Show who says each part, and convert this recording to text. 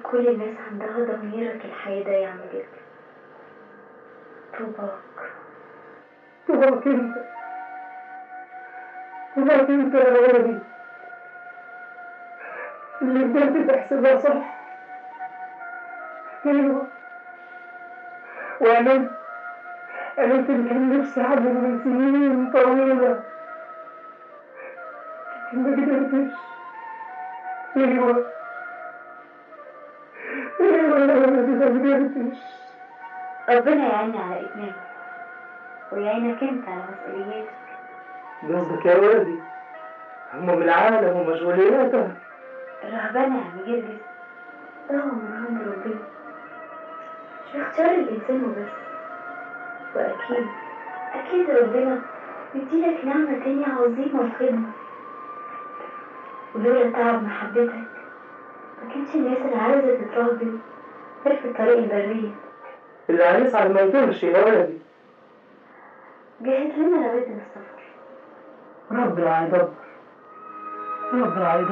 Speaker 1: كل الناس عندها ضميرك الحي ده يا عم جد طوباك
Speaker 2: طوباك انت طوباك انت يا ولدي اللي بدأت تحسبها صح ايوه وانا انا اللي كان نفسي اعمل من سنين طويلة لكن ما قدرتش ايوه ايوه يا ولدي ما قدرتش
Speaker 1: ربنا يعيني على إتمامك ويعينك أنت على مسؤولياتك
Speaker 2: قصدك يا ولدي هم من العالم ومشغولياتها
Speaker 1: الرهبنة يا عم جرجس ده هو من عند ربنا مش باختيار الإنسان وبس وأكيد أكيد ربنا مديلك نعمة تانية عظيمة الخدمة ولولا تعب محبتك ما كانش الناس اللي عايزة تترهبن غير في الطريق البرية
Speaker 2: اللي هيسعد ما يطولش يا ولدي
Speaker 1: جهز لنا رواتب السفر
Speaker 2: ربنا هيدبر ربنا هيدبر